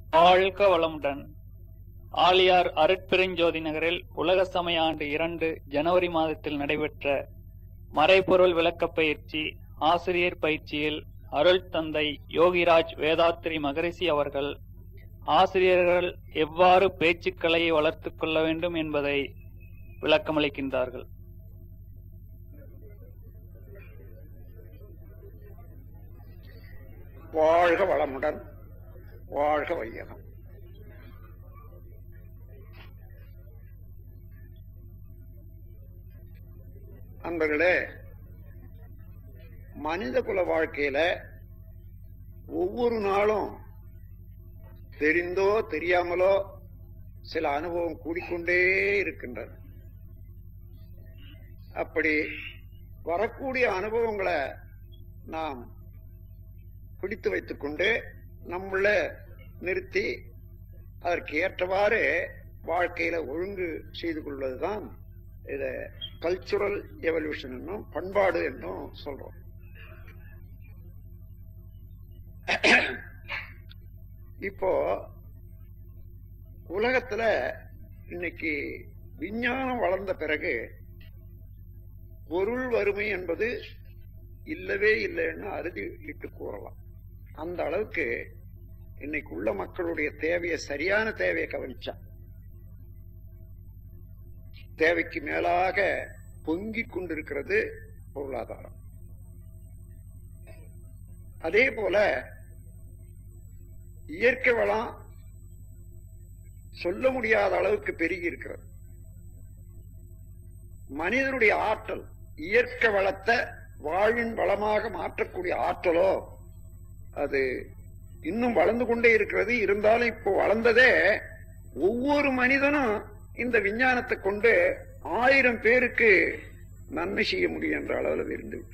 வாழ்க வளமுடன் ஆலியார் அருட்பெருஞ்சோதி நகரில் உலக சமய ஆண்டு இரண்டு ஜனவரி மாதத்தில் நடைபெற்ற மறைபொருள் விளக்கப் பயிற்சி ஆசிரியர் பயிற்சியில் அருள் தந்தை யோகிராஜ் வேதாத்திரி மகரிஷி அவர்கள் ஆசிரியர்கள் எவ்வாறு பேச்சுக்களை வளர்த்துக் கொள்ள வேண்டும் என்பதை விளக்கமளிக்கின்றார்கள் வாழ்க வளமுடன் வாழ்க வையகம் அன்பர்களே மனித குல வாழ்க்கையில ஒவ்வொரு நாளும் தெரிந்தோ தெரியாமலோ சில அனுபவம் கூடிக்கொண்டே இருக்கின்றன அப்படி வரக்கூடிய அனுபவங்களை நாம் பிடித்து வைத்துக்கொண்டு நம்மள நிறுத்தி அதற்கு ஏற்றவாறு வாழ்க்கையில ஒழுங்கு செய்து கொள்வதுதான் இத கல்ச்சுரல் எவல்யூஷன் என்னும் பண்பாடு என்னும் சொல்றோம் இப்போ உலகத்துல இன்னைக்கு விஞ்ஞானம் வளர்ந்த பிறகு பொருள் வறுமை என்பது இல்லவே இல்லைன்னு அறுதிட்டு கூறலாம் அந்த அளவுக்கு இன்னைக்கு உள்ள மக்களுடைய தேவையை சரியான தேவையை கவனிச்சா தேவைக்கு மேலாக பொங்கிக் கொண்டிருக்கிறது பொருளாதாரம் அதே போல இயற்கை வளம் சொல்ல முடியாத அளவுக்கு பெருகி இருக்கிறது மனிதனுடைய ஆற்றல் இயற்கை வளத்தை வாழ்வின் வளமாக மாற்றக்கூடிய ஆற்றலோ அது இன்னும் வளர்ந்து கொண்டே இருக்கிறது இருந்தாலும் இப்போ வளர்ந்ததே ஒவ்வொரு மனிதனும் இந்த விஞ்ஞானத்தை கொண்டு ஆயிரம் பேருக்கு நன்மை செய்ய முடியும் என்ற அளவில் இருந்து விட்டு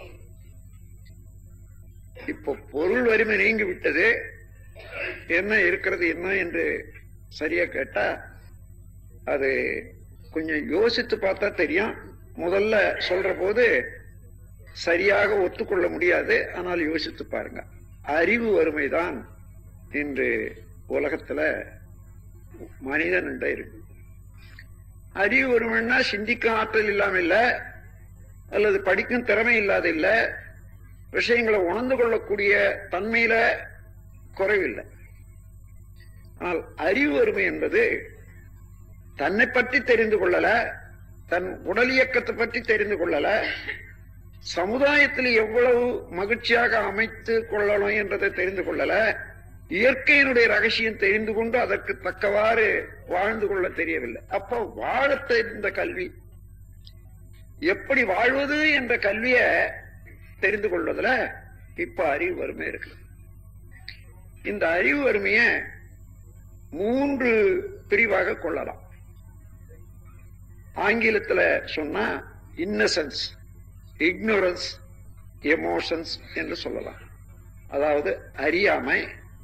இப்போ பொருள் வறுமை நீங்கி விட்டது என்ன இருக்கிறது என்ன என்று சரியா கேட்டா அது கொஞ்சம் யோசித்து பார்த்தா தெரியும் முதல்ல சொல்ற போது சரியாக ஒத்துக்கொள்ள முடியாது ஆனால் யோசித்து பாருங்க அறிவு வறுமைதான் இன்று உலகத்துல மனிதன் இருக்கு அறிவு வறுமைன்னா சிந்திக்கும் ஆற்றல் இல்லாம இல்ல அல்லது படிக்கும் திறமை இல்லாத இல்ல விஷயங்களை உணர்ந்து கொள்ளக்கூடிய தன்மையில குறைவில்லை ஆனால் அறிவு வறுமை என்பது தன்னை பற்றி தெரிந்து கொள்ளல தன் உடல் இயக்கத்தை பற்றி தெரிந்து கொள்ளல சமுதாயத்தில் எவ்வளவு மகிழ்ச்சியாக அமைத்து கொள்ளணும் என்றதை தெரிந்து கொள்ளல இயற்கையினுடைய ரகசியம் தெரிந்து கொண்டு அதற்கு தக்கவாறு வாழ்ந்து கொள்ள தெரியவில்லை அப்ப வாழ தெரிந்த கல்வி எப்படி வாழ்வது என்ற கல்விய தெரிந்து கொள்வதுல இப்ப அறிவு வறுமை இருக்கு இந்த அறிவு வறுமைய மூன்று பிரிவாக கொள்ளலாம் ஆங்கிலத்துல சொன்னா இன்னசென்ஸ் இக்னோரன்ஸ் எமோஷன்ஸ் என்று சொல்லலாம் அதாவது அறியாமை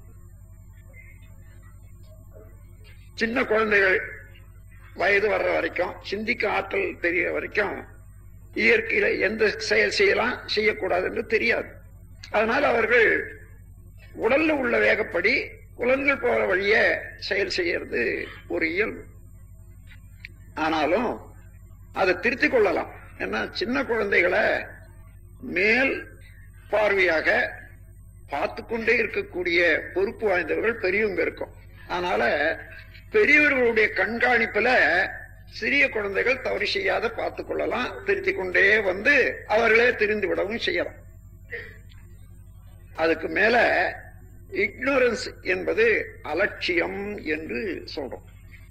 சின்ன குழந்தைகள் வயது வர்ற வரைக்கும் சிந்திக்க ஆற்றல் தெரிய வரைக்கும் இயற்கையில எந்த செயல் செய்யலாம் செய்யக்கூடாது என்று தெரியாது அதனால அவர்கள் உடல்ல உள்ள வேகப்படி புலன்கள் போற வழிய செயல் செய்யறது ஒரு இயல்பு ஆனாலும் அதை திருத்திக் கொள்ளலாம் ஏன்னா சின்ன குழந்தைகளை மேல் பார்வையாக பார்த்து கொண்டே இருக்கக்கூடிய பொறுப்பு வாய்ந்தவர்கள் பெரியவங்க இருக்கும் அதனால பெரியவர்களுடைய கண்காணிப்புல சிறிய குழந்தைகள் தவறு செய்யாத பார்த்து கொள்ளலாம் திருத்திக் கொண்டே வந்து அவர்களே தெரிந்து விடவும் செய்யலாம் அதுக்கு மேல இக்னோரன்ஸ் என்பது அலட்சியம் என்று சொல்றோம்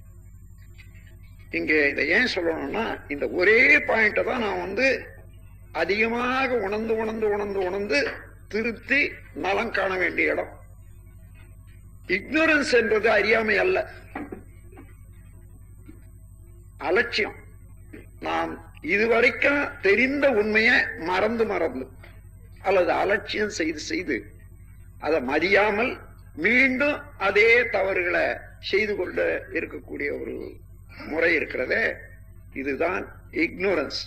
இங்க இதை ஏன் சொல்லணும்னா இந்த ஒரே பாயிண்ட தான் நான் வந்து அதிகமாக உணர்ந்து உணர்ந்து உணர்ந்து உணர்ந்து திருத்தி நலம் காண வேண்டிய இடம் இக்னோரன்ஸ் என்பது அறியாமை அல்ல அலட்சியம் நாம் இதுவரைக்கும் தெரிந்த உண்மையை மறந்து மறந்து அல்லது அலட்சியம் செய்து செய்து அதை மதியாமல் மீண்டும் அதே தவறுகளை செய்து கொண்டு இருக்கக்கூடிய ஒரு முறை இருக்கிறதே இதுதான் இக்னோரன்ஸ்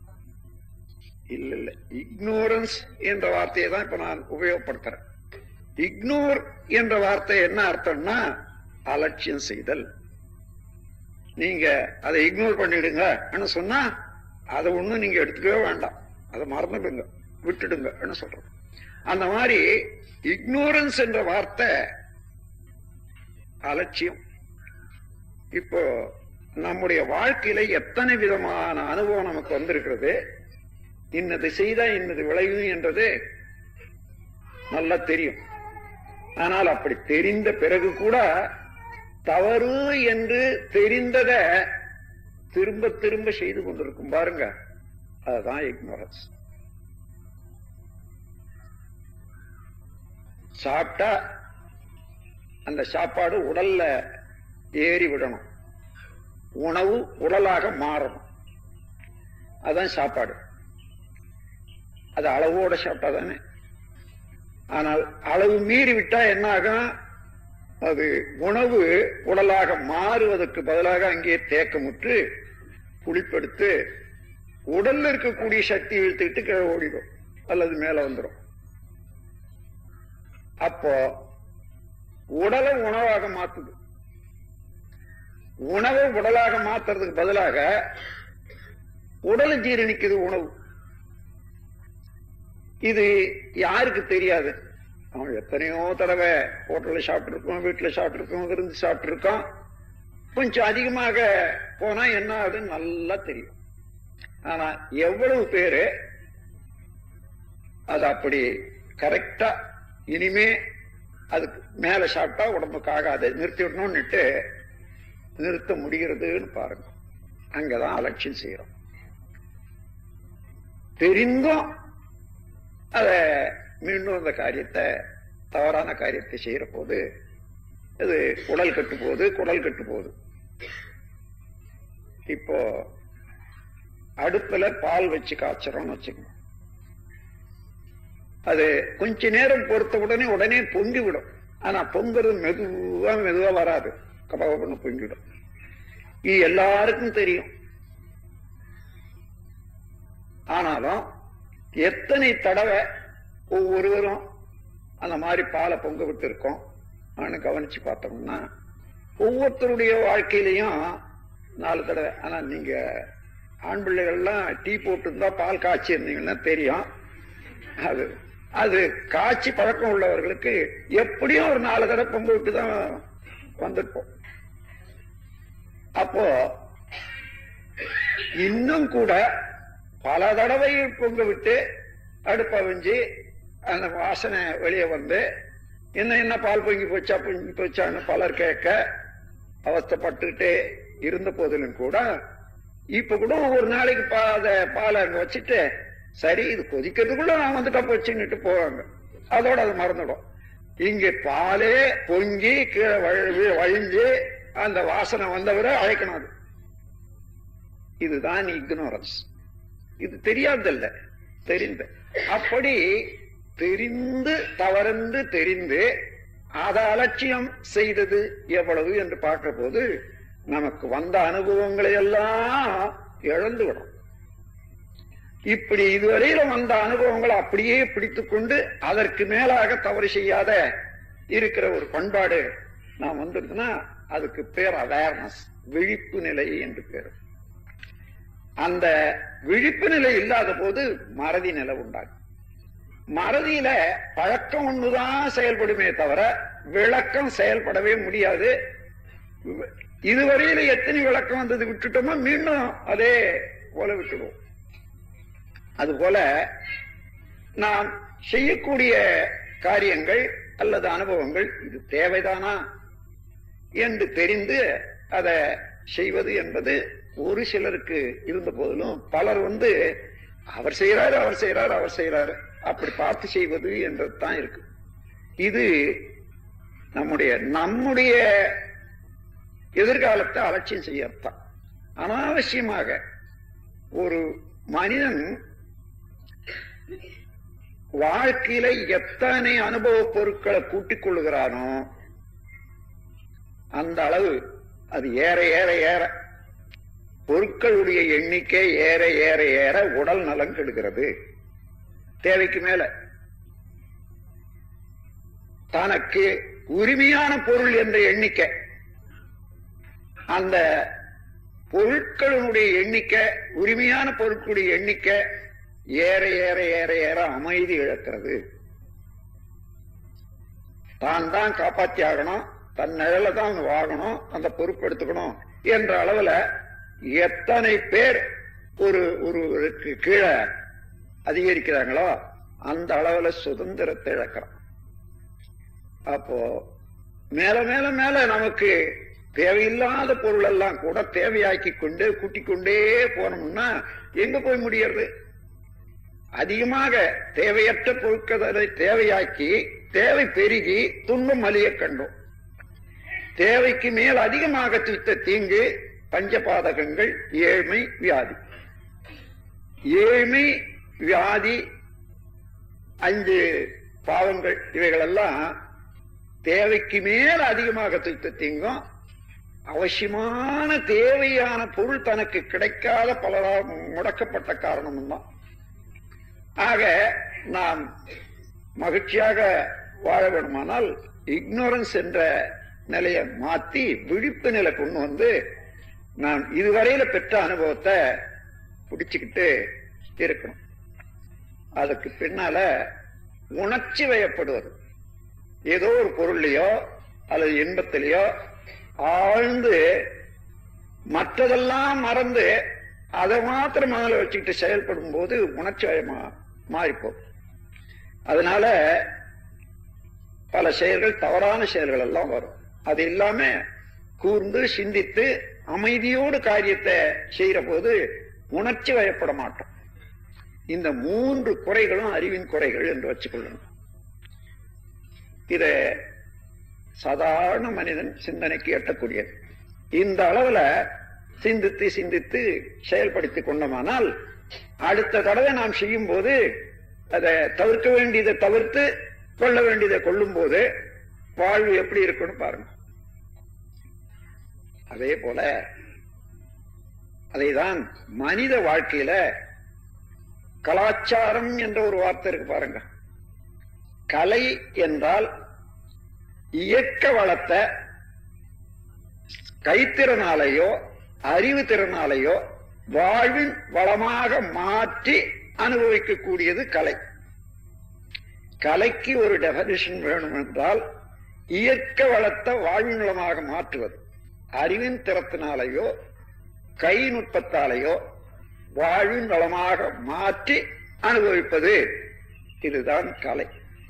இல்ல இல்ல இக்னோரன்ஸ் என்ற வார்த்தையை தான் இப்ப நான் உபயோகப்படுத்துறேன் இக்னோர் என்ற வார்த்தை என்ன அர்த்தம்னா அலட்சியம் செய்தல் நீங்க அதை இக்னோர் பண்ணிடுங்க சொன்னா அதை ஒண்ணும் நீங்க எடுத்துக்கவே வேண்டாம் அதை மறந்துடுங்க விட்டுடுங்க சொல்றோம் அந்த மாதிரி இக்னோரன்ஸ் என்ற வார்த்தை அலட்சியம் இப்போ நம்முடைய வாழ்க்கையில எத்தனை விதமான அனுபவம் நமக்கு வந்திருக்கிறது இன்னது செய்தா இன்னது விளையும் என்றது நல்லா தெரியும் ஆனால் அப்படி தெரிந்த பிறகு கூட தவறு என்று தெரிந்தத திரும்ப திரும்ப செய்து கொண்டிருக்கும் பாருங்க அதுதான் இக்னோரன்ஸ் சாப்பிட்டா அந்த சாப்பாடு உடல்ல ஏறி விடணும் உணவு உடலாக மாறணும் அதான் சாப்பாடு அது அளவோட சாப்பிட்டா தானே ஆனால் அளவு மீறி விட்டா என்ன ஆகும் அது உணவு உடலாக மாறுவதற்கு பதிலாக அங்கே தேக்கமுற்று குளிப்படுத்து உடல்ல இருக்கக்கூடிய சக்தி இழுத்துக்கிட்டு கீழே ஓடிடும் அல்லது மேல வந்துடும் அப்போ உடலை உணவாக மாத்துது உணவை உடலாக மாத்துறதுக்கு பதிலாக உடலை ஜீரணிக்குது உணவு இது யாருக்கு தெரியாது அவன் எத்தனையோ தடவை ஹோட்டல்ல சாப்பிட்டுருக்கோம் வீட்டுல சாப்பிட்டுருக்கோம் விருந்து சாப்பிட்டுருக்கோம் கொஞ்சம் அதிகமாக போனா என்ன ஆகுதுன்னு நல்லா தெரியும் ஆனா எவ்வளவு பேரு அது அப்படி கரெக்டா இனிமே அதுக்கு மேல சாப்பிட்டா உடம்புக்கு ஆகாது நிறுத்தி விடணும்னுட்டு நிறுத்த முடிகிறதுன்னு பாருங்க அங்கதான் அலட்சியம் செய்யறோம் தெரிந்தும் அத மீண்டும் அந்த காரியத்தை தவறான காரியத்தை செய்யற போது அது உடல் கட்டு போகுது குடல் கட்டு போகுது இப்போ அடுப்புல பால் வச்சு காய்ச்சறோம்னு வச்சுக்கோங்க அது கொஞ்ச நேரம் பொறுத்த உடனே உடனே பொங்கி விடும் ஆனா பொங்குறது மெதுவா மெதுவா வராது கபகபன்னு பொங்கிடும் இது எல்லாருக்கும் தெரியும் ஆனாலும் எத்தனை தடவை ஒவ்வொருவரும் அந்த மாதிரி பாலை பொங்க விட்டு இருக்கோம் கவனிச்சு பார்த்தோம்னா ஒவ்வொருத்தருடைய வாழ்க்கையிலையும் நாலு தடவை ஆனா நீங்க ஆண் பிள்ளைகள்லாம் டீ போட்டு இருந்தா பால் காய்ச்சி இருந்தீங்கன்னா தெரியும் அது அது காய்ச்சி பழக்கம் உள்ளவர்களுக்கு எப்படியும் ஒரு நாலு தடவை பொங்க விட்டு தான் வந்திருப்போம் அப்போ இன்னும் கூட பல தடவை பொங்க விட்டு அடுப்ப வஞ்சி அந்த வாசனை வெளியே வந்து என்ன என்ன பால் பொங்கி போச்சா பொங்கி போச்சான்னு பலர் கேட்க அவஸ்தப்பட்டுக்கிட்டே இருந்த போதிலும் கூட இப்ப கூட ஒரு நாளைக்கு பா பாலை அங்க வச்சுட்டு சரி இது கொதிக்கிறதுக்குள்ள நான் வந்துட்டா போச்சுன்னுட்டு போவாங்க அதோட அது மறந்துடும் இங்க பாலே பொங்கி கீழே வழிஞ்சு அந்த வாசனை வந்தவரை அழைக்கணும் அது இதுதான் இக்னோரன்ஸ் இது தெரியாதல்ல தெரிந்த அப்படி தெரிந்து தவறந்து தெரிந்து அதை அலட்சியம் செய்தது எவ்வளவு என்று பார்க்கிற போது நமக்கு வந்த அனுபவங்களை எல்லாம் இழந்து விடும் இப்படி இதுவரையில வந்த அனுபவங்களை அப்படியே பிடித்துக் கொண்டு அதற்கு மேலாக தவறு செய்யாத இருக்கிற ஒரு பண்பாடு நான் வந்துருதுன்னா அதுக்கு பேர் அவேர்னஸ் விழிப்பு நிலை என்று பேர் அந்த விழிப்பு நிலை இல்லாத போது மறதி நிலை உண்டாகும் மறதியில பழக்கம் ஒண்ணுதான் செயல்படுமே தவிர விளக்கம் செயல்படவே முடியாது இதுவரையில எத்தனை விளக்கம் வந்தது விட்டுட்டோமோ மீண்டும் அதே போல விட்டுடுவோம் அதுபோல நாம் செய்யக்கூடிய காரியங்கள் அல்லது அனுபவங்கள் இது தேவைதானா என்று தெரிந்து அதை செய்வது என்பது ஒரு சிலருக்கு இருந்த போதிலும் பலர் வந்து அவர் செய்யறாரு அவர் செய்யறாரு அவர் செய்யறாரு அப்படி பார்த்து செய்வது என்றது தான் இருக்கு இது நம்முடைய நம்முடைய எதிர்காலத்தை அலட்சியம் செய்யத்தான் அனாவசியமாக ஒரு மனிதன் வாழ்க்கையில எத்தனை அனுபவ பொருட்களை கூட்டிக் கொள்ளுகிறானோ அந்த அளவு அது ஏற ஏற ஏற பொருட்களுடைய எண்ணிக்கை ஏற ஏற ஏற உடல் நலம் கெடுகிறது தேவைக்கு மேல தனக்கு உரிமையான பொருள் என்ற எண்ணிக்கை அந்த பொருட்களினுடைய எண்ணிக்கை உரிமையான பொருட்களுடைய எண்ணிக்கை ஏற ஏற ஏற ஏற அமைதி இழக்கிறது தான் தான் காப்பாத்தி ஆகணும் தன் நிழல தான் வாங்கணும் அந்த பொறுப்பு எடுத்துக்கணும் என்ற அளவுல எத்தனை பேர் ஒரு ஒருவருக்கு கீழே அதிகரிக்கிறாங்களோ அந்த அளவுல சுதந்திரத்தை இழக்கிறான் அப்போ மேல மேல மேல நமக்கு தேவையில்லாத பொருள் எல்லாம் கூட தேவையாக்கி கொண்டு கூட்டிக் கொண்டே போனோம்னா எங்க போய் முடியறது அதிகமாக தேவையற்ற பொருட்களை தேவையாக்கி தேவை பெருகி துன்பம் அழிய கண்டோம் தேவைக்கு மேல் அதிகமாக துய்த்த தீங்கு பஞ்சபாதகங்கள் ஏழ்மை வியாதி ஏழ்மை வியாதி அஞ்சு பாவங்கள் இவைகளெல்லாம் தேவைக்கு மேல் அதிகமாக துய்த்த தீங்கும் அவசியமான தேவையான பொருள் தனக்கு கிடைக்காத பலரால் முடக்கப்பட்ட காரணமும் தான் ஆக நாம் மகிழ்ச்சியாக வாழ வேண்டுமானால் இக்னோரன்ஸ் என்ற நிலையை மாத்தி விழிப்பு நிலை கொண்டு வந்து நான் இதுவரையில பெற்ற அனுபவத்தை பிடிச்சுக்கிட்டு இருக்கணும் அதுக்கு பின்னால உணர்ச்சி வயப்படுவது ஏதோ ஒரு பொருள்லையோ அல்லது இன்பத்திலேயோ ஆழ்ந்து மற்றதெல்லாம் மறந்து அதை மாத்திரம் மனதில் வச்சுக்கிட்டு செயல்படும் போது உணர்ச்சி வயமா மாறிப்போம் அதனால பல செயல்கள் தவறான செயல்கள் எல்லாம் வரும் அது இல்லாம கூர்ந்து சிந்தித்து அமைதியோடு காரியத்தை செய்யற போது உணர்ச்சி வயப்பட மாட்டோம் இந்த மூன்று குறைகளும் அறிவின் குறைகள் என்று வச்சுக்கொள்ளணும் இத சாதாரண மனிதன் சிந்தனைக்கு எட்டக்கூடியது இந்த அளவுல சிந்தித்து சிந்தித்து செயல்படுத்தி கொண்டோமானால் அடுத்த தடவை நாம் செய்யும் போது அதை தவிர்க்க வேண்டியதை தவிர்த்து கொள்ள வேண்டியதை கொள்ளும் போது வாழ்வு எப்படி இருக்குன்னு பாருங்க அதே போல அதைதான் மனித வாழ்க்கையில கலாச்சாரம் என்ற ஒரு வார்த்தை இருக்கு பாருங்க கலை என்றால் இயக்க வளத்தை கைத்திறனாலேயோ அறிவு திறனாலேயோ வாழ்வின் வளமாக மாற்றி அனுபவிக்கக்கூடியது கலை கலைக்கு ஒரு டெபனிஷன் வேணும் என்றால் இயற்க வளத்தை வாழ்வின் வளமாக மாற்றுவது அறிவின் திறத்தினாலேயோ கை நுட்பத்தாலேயோ வாழ்வின் வளமாக மாற்றி அனுபவிப்பது இதுதான் கலை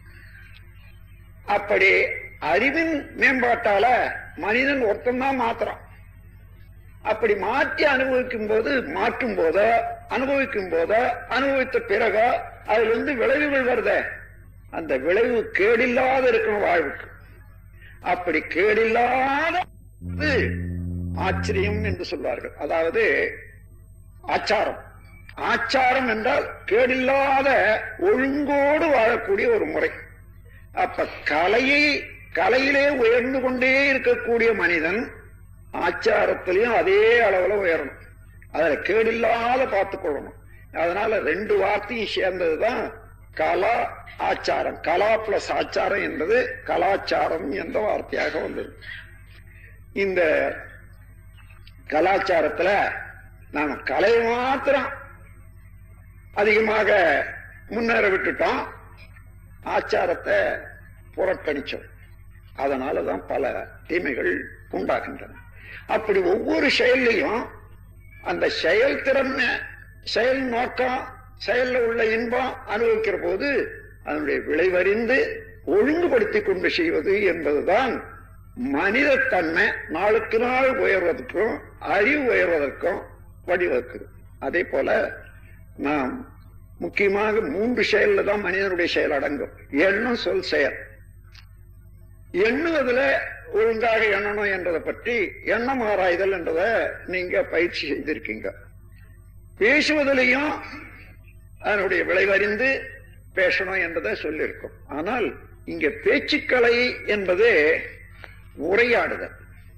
அப்படி அறிவின் மேம்பாட்டால மனிதன் ஒருத்தந்தான் மாத்திரம் அப்படி மாற்றி அனுபவிக்கும் போது மாற்றும் போதோ அனுபவிக்கும் போதோ அனுபவித்த பிறகோ அதுல இருந்து விளைவுகள் வருத அந்த விளைவு கேடில்லாத இருக்கணும் வாழ்வுக்கு அப்படி கேடில்லாத ஆச்சரியம் என்று சொல்வார்கள் அதாவது ஆச்சாரம் ஆச்சாரம் என்றால் கேடில்லாத ஒழுங்கோடு வாழக்கூடிய ஒரு முறை அப்ப கலையை கலையிலே உயர்ந்து கொண்டே இருக்கக்கூடிய மனிதன் ஆச்சாரத்திலையும் அதே அளவுல உயரணும் அதுல கேடில்லாத பார்த்து கொள்ளணும் அதனால ரெண்டு வார்த்தையும் சேர்ந்ததுதான் கலா ஆச்சாரம் கலா பிளஸ் ஆச்சாரம் என்பது கலாச்சாரம் என்ற வார்த்தையாக வந்தது இந்த கலாச்சாரத்துல நாம கலை மாத்திரம் அதிகமாக முன்னேற விட்டுட்டோம் ஆச்சாரத்தை புறக்கணிச்சோம் அதனாலதான் பல தீமைகள் உண்டாகின்றன அப்படி ஒவ்வொரு செயல்லையும் அந்த செயல்திறன் செயல் நோக்கம் செயல்ல உள்ள இன்பம் அனுபவிக்கிற போது அதனுடைய விளைவறிந்து ஒழுங்குபடுத்தி கொண்டு செய்வது என்பதுதான் மனித தன்மை நாளுக்கு நாள் உயர்வதற்கும் அறிவு உயர்வதற்கும் வழிவகுக்குது அதே போல நாம் முக்கியமாக மூன்று செயல்ல தான் மனிதனுடைய செயல் அடங்கும் எண்ணம் சொல் செயல் எண்ணுவதுல ஒழுங்காக எண்ணணும் என்றதை பற்றி எண்ணம் ஆராய்தல் என்றதை நீங்க பயிற்சி செய்திருக்கீங்க பேசுவதிலையும் அதனுடைய விளைவறிந்து பேசணும் என்றதை சொல்லியிருக்கும் ஆனால் இங்க பேச்சுக்கலை என்பது உரையாடுதல்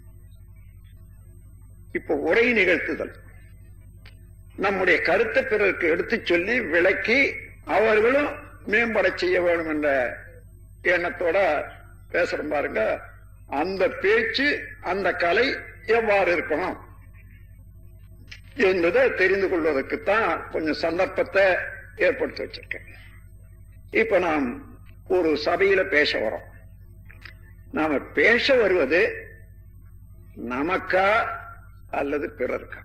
இப்ப உரை நிகழ்த்துதல் நம்முடைய கருத்தை பிறருக்கு எடுத்துச் சொல்லி விளக்கி அவர்களும் மேம்பட செய்ய வேண்டும் என்ற எண்ணத்தோட பேசுறோம் பாருங்க அந்த பேச்சு அந்த கலை எவ்வாறு இருக்கணும் என்பதை தெரிந்து கொள்வதற்குத்தான் கொஞ்சம் சந்தர்ப்பத்தை ஏற்படுத்தி வச்சிருக்கேன் இப்ப நாம் ஒரு சபையில பேச வரோம் நாம பேச வருவது நமக்கா அல்லது பிறருக்கா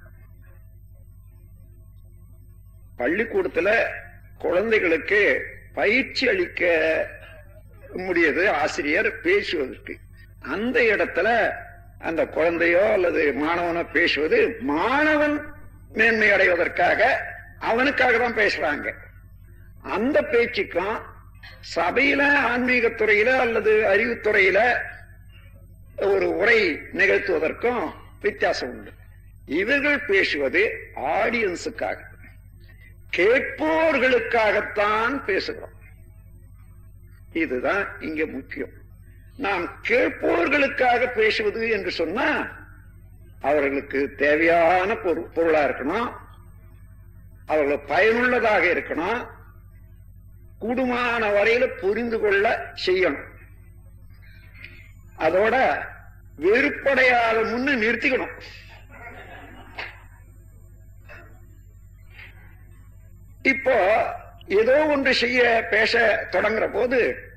பள்ளிக்கூடத்துல குழந்தைகளுக்கு பயிற்சி அளிக்க முடியது ஆசிரியர் பேசுவதற்கு அந்த இடத்துல அந்த குழந்தையோ அல்லது மாணவனோ பேசுவது மாணவன் மேன்மை அடைவதற்காக அவனுக்காக தான் பேசுறாங்க அந்த பேச்சுக்கும் சபையில ஆன்மீகத்துறையில அல்லது அறிவுத்துறையில ஒரு உரை நிகழ்த்துவதற்கும் வித்தியாசம் உண்டு இவர்கள் பேசுவது ஆடியன்ஸுக்காக கேட்போர்களுக்காகத்தான் பேசுகிறோம் இதுதான் இங்க முக்கியம் நாம் கேட்போர்களுக்காக பேசுவது என்று சொன்னா அவர்களுக்கு தேவையான பொரு- பொருளா இருக்கணும் அவர்களுக்கு பயனுள்ளதாக இருக்கணும் கூடுமான வரையில புரிந்து கொள்ள செய்யணும் அதோட வெறுப்படையாத முன்னு நிறுத்திக்கணும் இப்போ ஏதோ ஒன்று செய்ய பேச தொடங்குற போது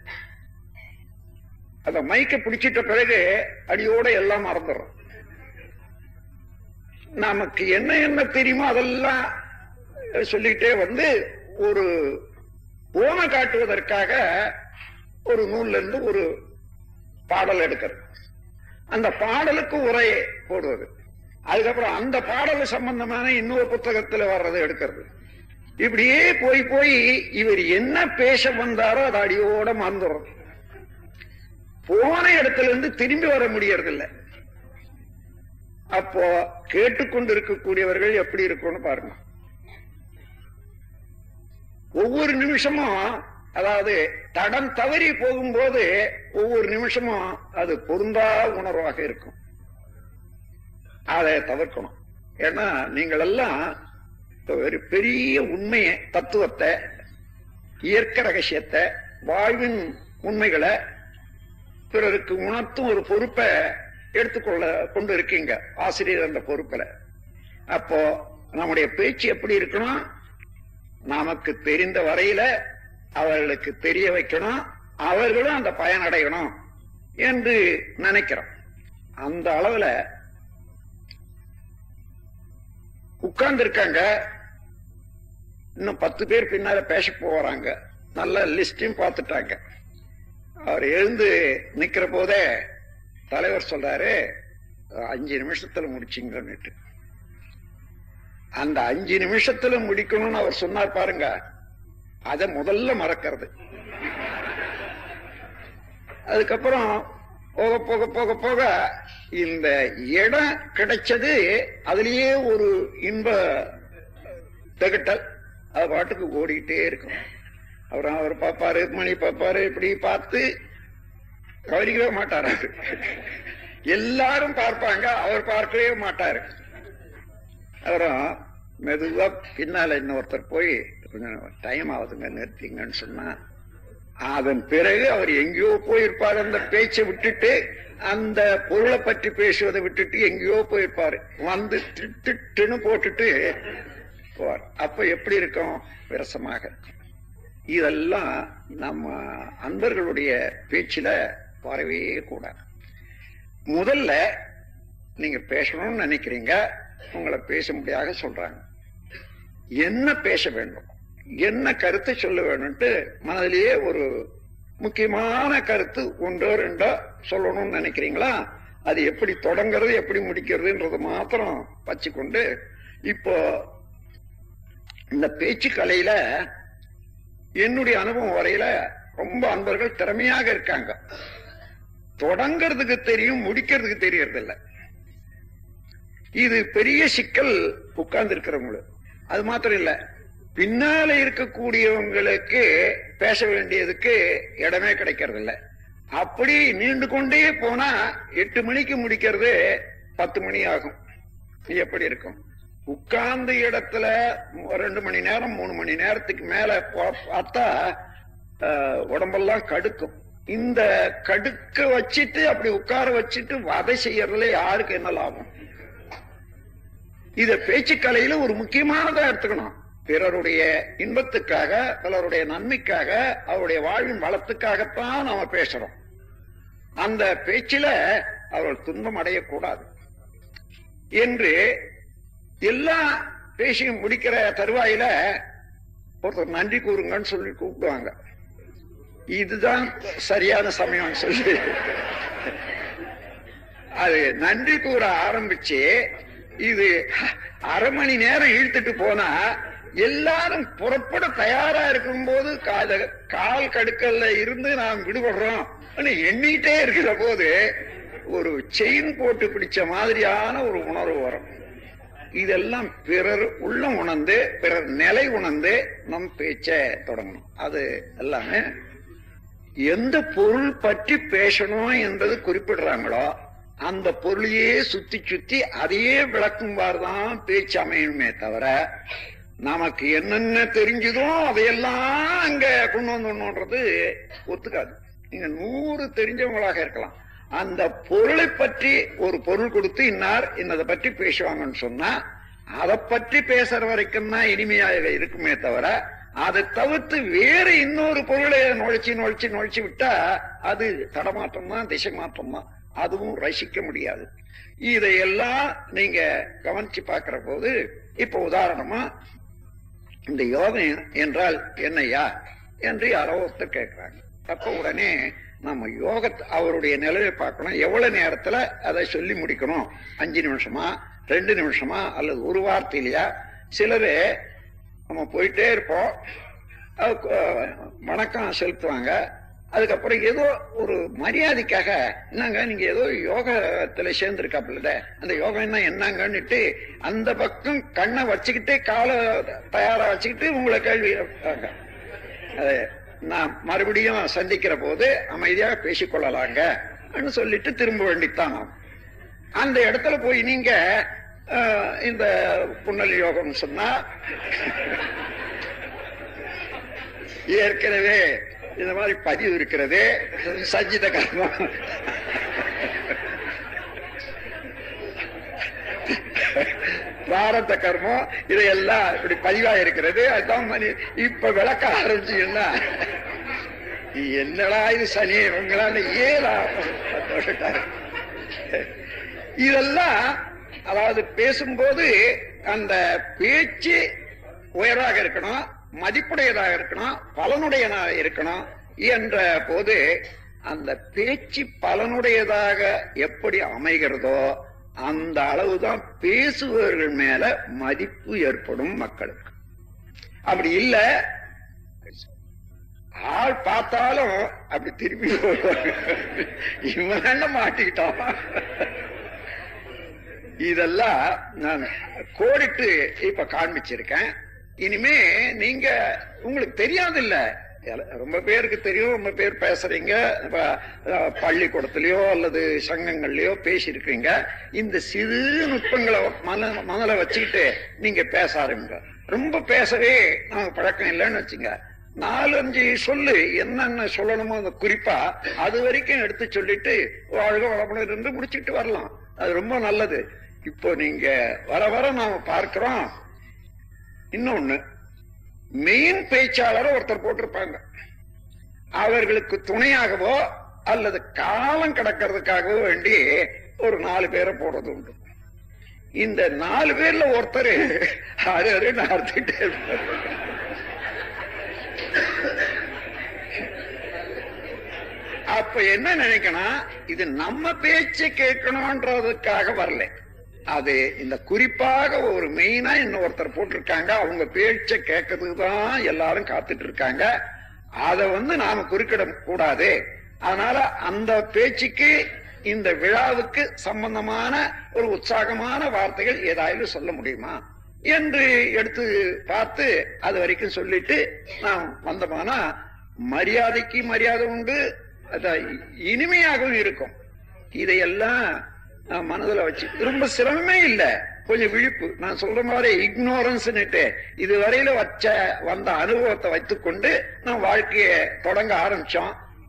அந்த மைக்க பிடிச்சிட்ட பிறகு அடியோட எல்லாம் மறந்துடும் நமக்கு என்ன என்ன தெரியுமோ அதெல்லாம் சொல்லிட்டே வந்து ஒரு ஓமை காட்டுவதற்காக ஒரு நூல்ல இருந்து ஒரு பாடல் எடுக்கிறது அந்த பாடலுக்கு உரை போடுவது அதுக்கப்புறம் அந்த பாடல் சம்பந்தமான இன்னொரு புத்தகத்துல வர்றதை எடுக்கிறது இப்படியே போய் போய் இவர் என்ன பேச வந்தாரோ அது அடியோட மறந்துடும் போன இடத்துல இருந்து திரும்பி வர முடியறதில்ல அப்போ கேட்டுக்கொண்டு இருக்கக்கூடியவர்கள் எப்படி இருக்கும்னு பாருங்க ஒவ்வொரு நிமிஷமும் அதாவது தடம் தவறி போகும்போது ஒவ்வொரு நிமிஷமும் அது பொருந்தா உணர்வாக இருக்கும் அதை தவிர்க்கணும் ஏன்னா நீங்கள் எல்லாம் ஒரு பெரிய உண்மையை தத்துவத்தை இயற்கை ரகசியத்தை வாழ்வின் உண்மைகளை பிறருக்கு உணர்த்தும் ஒரு பொறுப்பை எடுத்துக்கொள்ள கொண்டு இருக்கீங்க ஆசிரியர் அந்த பொறுப்புல அப்போ நம்முடைய பேச்சு எப்படி இருக்கணும் நமக்கு தெரிந்த வரையில அவர்களுக்கு தெரிய வைக்கணும் அவர்களும் அந்த பயனடையணும் என்று நினைக்கிறோம் அந்த அளவுல உட்கார்ந்து இருக்காங்க இன்னும் பத்து பேர் பின்னால பேச போறாங்க நல்ல லிஸ்டையும் பார்த்துட்டாங்க அவர் எழுந்து நிக்கிற போதே தலைவர் சொல்றாரு அஞ்சு நிமிஷத்துல முடிச்சிங்கன்னுட்டு அந்த அஞ்சு நிமிஷத்துல முடிக்கணும்னு அவர் சொன்னார் பாருங்க அத முதல்ல மறக்கிறது அதுக்கப்புறம் போக போக போக போக இந்த இடம் கிடைச்சது அதுலயே ஒரு இன்ப திகட்டல் அது பாட்டுக்கு ஓடிக்கிட்டே இருக்கும் அப்புறம் அவர் பார்ப்பாரு மணி பார்ப்பாரு இப்படி பார்த்து கவனிக்கவே மாட்டாரு எல்லாரும் பார்ப்பாங்க அவர் பார்க்கவே மாட்டாரு அப்புறம் மெதுவா பின்னால இன்னொருத்தர் போய் கொஞ்சம் டைம் ஆகுதுங்க நிறுத்திங்கன்னு சொன்னா அதன் பிறகு அவர் எங்கேயோ போயிருப்பாரு அந்த பேச்சை விட்டுட்டு அந்த பொருளை பற்றி பேசுவதை விட்டுட்டு எங்கேயோ போயிருப்பாரு வந்து திட்டுன்னு போட்டுட்டு போவார் அப்ப எப்படி இருக்கும் விரசமாக இருக்கும் இதெல்லாம் நம்ம அன்பர்களுடைய பேச்சில வரவே கூடாது முதல்ல நீங்க பேசணும்னு நினைக்கிறீங்க உங்களை பேசும்படியாக சொல்றாங்க என்ன பேச வேண்டும் என்ன கருத்தை சொல்ல வேணும்ட்டு மனதிலேயே ஒரு முக்கியமான கருத்து ஒன்றோ ரெண்டோ சொல்லணும்னு நினைக்கிறீங்களா அது எப்படி தொடங்குறது எப்படி முடிக்கிறதுன்றது மாத்திரம் வச்சுக்கொண்டு இப்போ இந்த பேச்சு கலையில என்னுடைய அனுபவம் வரையில ரொம்ப அன்பர்கள் திறமையாக இருக்காங்க தொடங்கிறதுக்கு தெரியும் முடிக்கிறதுக்கு தெரியறது இல்ல இது பெரிய சிக்கல் உட்கார்ந்து இருக்கிறவங்களுக்கு அது மாத்திரம் இல்ல பின்னால இருக்கக்கூடியவங்களுக்கு பேச வேண்டியதுக்கு இடமே கிடைக்கிறது இல்ல அப்படி நீண்டு கொண்டே போனா எட்டு மணிக்கு முடிக்கிறது பத்து மணி ஆகும் இது எப்படி இருக்கும் உட்கார்ந்த இடத்துல ரெண்டு மணி நேரம் மூணு மணி நேரத்துக்கு மேல பா- பார்த்தா ஆஹ், உடம்பெல்லாம் கடுக்கும் இந்த கடுக்க வச்சிட்டு அப்படி உட்கார வச்சிட்டு வதை செய்யறதுல யாருக்கு என்ன லாபம் இத பேச்சுக்கலையில ஒரு முக்கியமானதா எடுத்துக்கணும் பிறருடைய இன்பத்துக்காக பிறருடைய நன்மைக்காக அவருடைய வாழ்வின் வளத்துக்காகத்தான் நாம பேசுறோம் அந்த பேச்சில அவர்கள் துன்பம் அடையக்கூடாது என்று எல்லா பேசியும் முடிக்கிற தருவாயில ஒருத்தர் நன்றி கூறுங்கன்னு சொல்லி கூப்பிடுவாங்க இதுதான் சரியான சமயம் சொல்லி அது நன்றி கூற ஆரம்பிச்சு இது அரை மணி நேரம் இழுத்துட்டு போனா எல்லாரும் புறப்பட தயாரா இருக்கும் போது கால் கடுக்கல்ல இருந்து நாம் விடுபடுறோம் எண்ணிட்டே இருக்கிற போது ஒரு செயின் போட்டு பிடிச்ச மாதிரியான ஒரு உணர்வு வரும் இதெல்லாம் பிறர் உள்ள உணர்ந்து பிறர் நிலை உணர்ந்து நம் பேச்ச தொடங்கணும் அது எல்லாமே எந்த பொருள் பற்றி பேசணும் என்பது குறிப்பிடுறாங்களோ அந்த பொருளையே சுத்தி சுத்தி அதையே விளக்கும்பாருதான் பேச்சு அமையணுமே தவிர நமக்கு என்னென்ன தெரிஞ்சதோ அதையெல்லாம் அங்க கொண்டு வந்துடணுன்றது ஒத்துக்காது நீங்க நூறு தெரிஞ்சவங்களாக இருக்கலாம் அந்த பொருளை பற்றி ஒரு பொருள் கொடுத்து இன்னார் இன்னதை பற்றி பேசுவாங்கன்னு சொன்னா அதை பற்றி பேசுற வரைக்கும் தான் இனிமையாக இருக்குமே தவிர அதை தவிர்த்து வேற இன்னொரு பொருளை நுழைச்சி நுழைச்சி நுழைச்சி விட்டா அது தடமாற்றம் தான் திசை மாற்றம் தான் அதுவும் ரசிக்க முடியாது இதையெல்லாம் நீங்க கவனிச்சு பார்க்கிற போது இப்ப உதாரணமா இந்த யோகம் என்றால் என்னையா என்று யாரோ ஒருத்தர் கேட்கிறாங்க அப்ப உடனே நம்ம யோக அவருடைய நிலையை பார்க்கணும் எவ்வளவு நேரத்துல அதை சொல்லி முடிக்கணும் அஞ்சு நிமிஷமா ரெண்டு நிமிஷமா அல்லது ஒரு வார்த்தையிலையா சிலரு நம்ம போயிட்டே இருப்போம் வணக்கம் செலுத்துவாங்க அதுக்கப்புறம் ஏதோ ஒரு மரியாதைக்காக என்னங்க நீங்க ஏதோ யோகத்துல சேர்ந்திருக்காப்புல அந்த யோகம்னா என்னங்கன்னுட்டு அந்த பக்கம் கண்ணை வச்சுக்கிட்டே காலை தயாரா வச்சுக்கிட்டு உங்களை கேள்வி அது நான் மறுபடியும் சந்திக்கிற போது அமைதியாக பேசிக்கொள்ளலாங்க சொல்லிட்டு திரும்ப வேண்டித்தான் அந்த இடத்துல போய் நீங்க இந்த புன்னல் யோகம் சொன்னா ஏற்கனவே இந்த மாதிரி பதிவு இருக்கிறது சஞ்சித கர்மம் பிராரத்த கர்மம் இதையெல்லாம் இப்படி பதிவா இருக்கிறது அதுதான் மணி இப்ப விளக்க ஆரம்பிச்சீங்கன்னா என்னடா இது சனி உங்களால ஏலா இதெல்லாம் அதாவது பேசும்போது அந்த பேச்சு உயராக இருக்கணும் மதிப்புடையதாக இருக்கணும் பலனுடையதாக இருக்கணும் என்ற போது அந்த பேச்சு பலனுடையதாக எப்படி அமைகிறதோ அந்த அளவுதான் பேசுபவர்கள் மேல மதிப்பு ஏற்படும் மக்களுக்கு அப்படி இல்ல ஆள் பார்த்தாலும் அப்படி திரும்பி இவன் மாட்டிக்கிட்டான் இதெல்லாம் நான் கோடிட்டு இப்ப காண்பிச்சிருக்கேன் இனிமே நீங்க உங்களுக்கு தெரியாது இல்ல ரொம்ப பேருக்கு தெரியும் ரொம்ப பேர் பேசுறீங்க பள்ளிக்கூடத்திலயோ அல்லது சங்கங்கள்லயோ பேசியிருக்கீங்க இந்த சிறு நுட்பங்களை மன மனதில் வச்சுக்கிட்டு நீங்க பேச ஆரம்பிங்க ரொம்ப பேசவே நமக்கு பழக்கம் இல்லைன்னு வச்சுங்க நாலஞ்சு சொல்லு என்னென்ன சொல்லணுமோ அந்த குறிப்பா அது வரைக்கும் எடுத்து சொல்லிட்டு வாழ்க வளமுடன் இருந்து முடிச்சுட்டு வரலாம் அது ரொம்ப நல்லது இப்போ நீங்க வர வர நாம பார்க்கிறோம் இன்னொன்னு மெயின் பேச்சாளரை ஒருத்தர் போட்டிருப்பாங்க அவர்களுக்கு துணையாகவோ அல்லது காலம் கடக்கிறதுக்காகவோ வேண்டி ஒரு நாலு பேரை போடுறது உண்டு இந்த நாலு பேர்ல ஒருத்தர் அது அது நடத்திட்டே இருப்பார் அப்ப என்ன நினைக்கணும் இது நம்ம பேச்சு கேட்கணும்ன்றதுக்காக வரல அது இந்த குறிப்பாக ஒரு மெயினா இன்னொருத்தர் போட்டிருக்காங்க அவங்க பேச்ச கேட்கறதுக்கு தான் எல்லாரும் காத்துட்டு இருக்காங்க அதை வந்து நாம குறுக்கிட கூடாது அதனால அந்த பேச்சுக்கு இந்த விழாவுக்கு சம்பந்தமான ஒரு உற்சாகமான வார்த்தைகள் ஏதாவது சொல்ல முடியுமா என்று எடுத்து பார்த்து அது வரைக்கும் சொல்லிட்டு நாம் வந்தோமானா மரியாதைக்கு மரியாதை உண்டு இனிமையாகவும் இருக்கும் இதையெல்லாம் மனதில் வச்சு ரொம்ப சிரமமே இல்லை கொஞ்சம் விழிப்பு நான் சொல்ற மாதிரி இக்னோரன்ஸ்னுட்டு இதுவரையில வச்ச வந்த அனுபவத்தை வைத்துக்கொண்டு நான் வாழ்க்கைய தொடங்க ஆரம்பிச்சோம்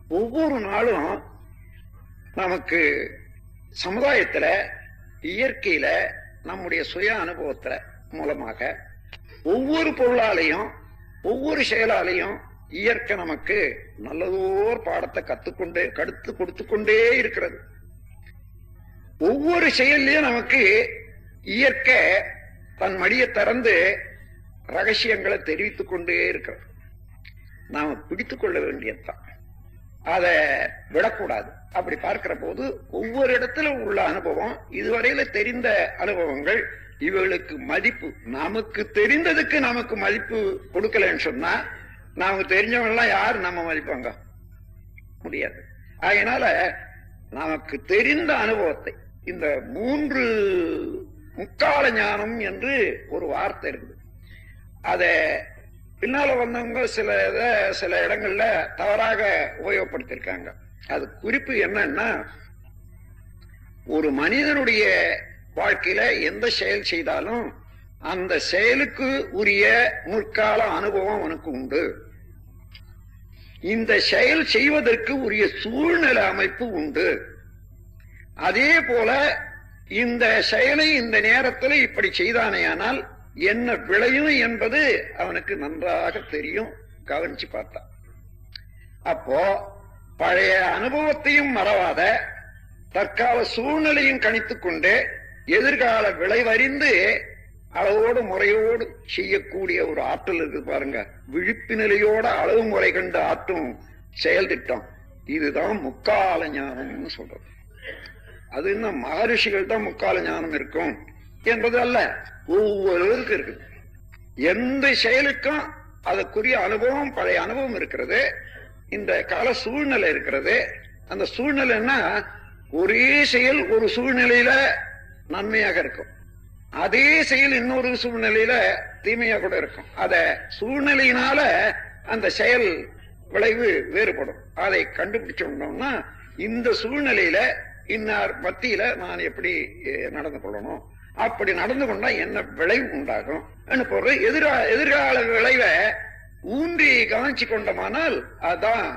ஒவ்வொரு நாளும் நமக்கு சமுதாயத்துல இயற்கையில நம்முடைய சுய அனுபவத்துல மூலமாக ஒவ்வொரு பொருளாலையும் ஒவ்வொரு செயலாலையும் இயற்கை நமக்கு நல்லதோர் பாடத்தை கத்துக்கொண்டே கடுத்து கொடுத்து கொண்டே இருக்கிறது ஒவ்வொரு செயல்லையும் நமக்கு இயற்கை தன் மடியை திறந்து ரகசியங்களை தெரிவித்துக் கொண்டே இருக்கிறது நாம பிடித்துக் கொள்ள வேண்டியதுதான் அதை விடக்கூடாது அப்படி பார்க்கிற போது ஒவ்வொரு இடத்துல உள்ள அனுபவம் இதுவரையில தெரிந்த அனுபவங்கள் இவர்களுக்கு மதிப்பு நமக்கு தெரிந்ததுக்கு நமக்கு மதிப்பு கொடுக்கலன்னு சொன்னா நமக்கு தெரிஞ்சவங்க எல்லாம் யாரு நம்ம மதிப்பாங்க முடியாது அதனால நமக்கு தெரிந்த அனுபவத்தை இந்த மூன்று முக்கால ஞானம் என்று ஒரு வார்த்தை இருக்குது அத பின்னால வந்தவங்க சில இத சில இடங்கள்ல தவறாக உபயோகப்படுத்திருக்காங்க அது குறிப்பு என்னன்னா ஒரு மனிதனுடைய வாழ்க்கையில எந்த செயல் செய்தாலும் அந்த செயலுக்கு உரிய முற்கால அனுபவம் அவனுக்கு உண்டு இந்த செயல் செய்வதற்கு உரிய சூழ்நிலை அமைப்பு உண்டு அதே போல இந்த செயலை இந்த நேரத்தில் இப்படி செய்தானேயானால் என்ன விளையும் என்பது அவனுக்கு நன்றாக தெரியும் கவனிச்சு பார்த்தான் அப்போ பழைய அனுபவத்தையும் மறவாத தற்கால சூழ்நிலையும் கணித்துக் கொண்டு எதிர்கால விளைவறிந்து அளவோடு முறையோடு செய்யக்கூடிய ஒரு ஆற்றல் இருக்கு பாருங்க விழிப்பு நிலையோட அளவு முறை கண்டு ஆற்றும் செயல் திட்டம் இதுதான் முக்கால ஞானம்னு சொல்றது அது இன்னும் மகரிஷிகள் தான் முக்கால ஞானம் இருக்கும் என்பது அல்ல ஒவ்வொருவருக்கும் இருக்குது எந்த செயலுக்கும் அதற்குரிய அனுபவம் பழைய அனுபவம் இருக்கிறது இந்த கால சூழ்நிலை இருக்கிறது அந்த சூழ்நிலைன்னா ஒரே செயல் ஒரு சூழ்நிலையில நன்மையாக இருக்கும் அதே செயல் இன்னொரு சூழ்நிலையில தீமையா கூட இருக்கும் அத சூழ்நிலையினால அந்த செயல் விளைவு வேறுபடும் அதை கண்டுபிடிச்சோம்னா இந்த சூழ்நிலையில இன்னார் மத்தியில நான் எப்படி அஹ், நடந்து கொள்ளணும் அப்படி நடந்து கொண்டா என்ன விளைவு உண்டாகும் போற எதிரா எதிர்கால விளைவை ஊன்றி கவனிச்சு கொண்டோமானால் அதான்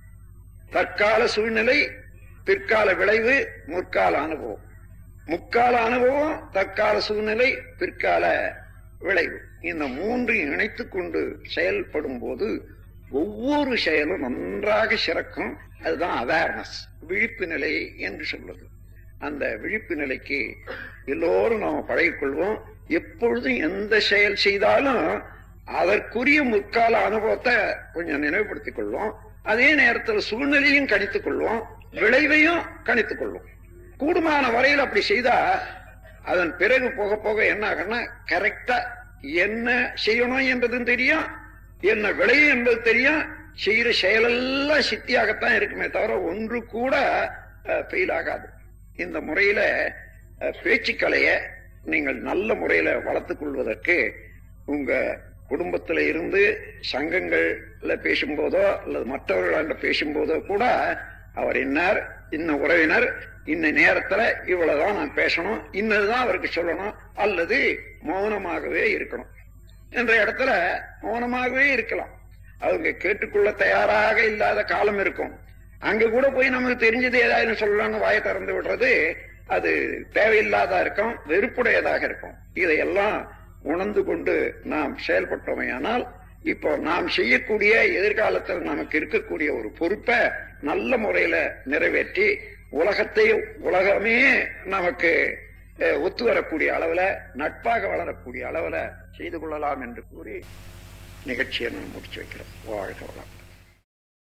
தற்கால சூழ்நிலை பிற்கால விளைவு முற்கால அனுபவம் முக்கால அனுபவம் தற்கால சூழ்நிலை பிற்கால விளைவு இந்த மூன்றையும் இணைத்துக் கொண்டு செயல்படும் போது ஒவ்வொரு செயலும் நன்றாக சிறக்கும் அதுதான் அவேர்னஸ் விழிப்பு நிலை என்று சொல்வது அந்த விழிப்பு நிலைக்கு எல்லோரும் நாம் பழகிக்கொள்வோம் எப்பொழுதும் எந்த செயல் செய்தாலும் அதற்குரிய முற்கால அனுபவத்தை கொஞ்சம் நினைவுபடுத்திக் கொள்வோம் அதே நேரத்தில் சூழ்நிலையும் கணித்துக் கொள்வோம் விளைவையும் கணித்துக் கொள்வோம் கூடுமான வரையில் அப்படி செய்தா அதன் பிறகு போக போக என்ன ஆகும்னா கரெக்டா என்ன செய்யணும் என்பதும் தெரியும் என்ன விளையும் என்பது தெரியும் செய்யற செயலெல்லாம் சித்தியாகத்தான் இருக்குமே தவிர ஒன்று கூட ஃபெயில் ஆகாது இந்த முறையில அஹ், பேச்சுக்கலைய நீங்கள் நல்ல முறையில வளர்த்துக் கொள்வதற்கு உங்க குடும்பத்துல இருந்து சங்கங்கள்ல பேசும்போதோ அல்லது மற்றவர்களாண்ட பேசும்போதோ கூட அவர் இன்னார் இன்ன உறவினர் இந்த நேரத்துல இவ்வளவுதான் நான் பேசணும் இன்னதுதான் அவருக்கு சொல்லணும் அல்லது மௌனமாகவே இருக்கணும் என்ற இடத்துல மௌனமாகவே இருக்கலாம் அவங்க கேட்டுக்கொள்ள தயாராக இல்லாத காலம் இருக்கும் அங்க கூட போய் நமக்கு தெரிஞ்சது ஏதாவது சொல்லலாம்னு வாயை திறந்து விடுறது அது தேவையில்லாதா இருக்கும் வெறுப்புடையதாக இருக்கும் இதையெல்லாம் உணர்ந்து கொண்டு நாம் செயல்பட்டோமையானால் இப்போ நாம் செய்யக்கூடிய எதிர்காலத்தில் நமக்கு இருக்கக்கூடிய ஒரு பொறுப்பை நல்ல முறையில நிறைவேற்றி உலகத்தை உலகமே நமக்கு அஹ், ஒத்து வரக்கூடிய அளவுல நட்பாக வளரக்கூடிய அளவுல செய்து கொள்ளலாம் என்று கூறி நிகழ்ச்சியை நான் முடிச்சு வைக்கிறேன் வாழ்க வளம்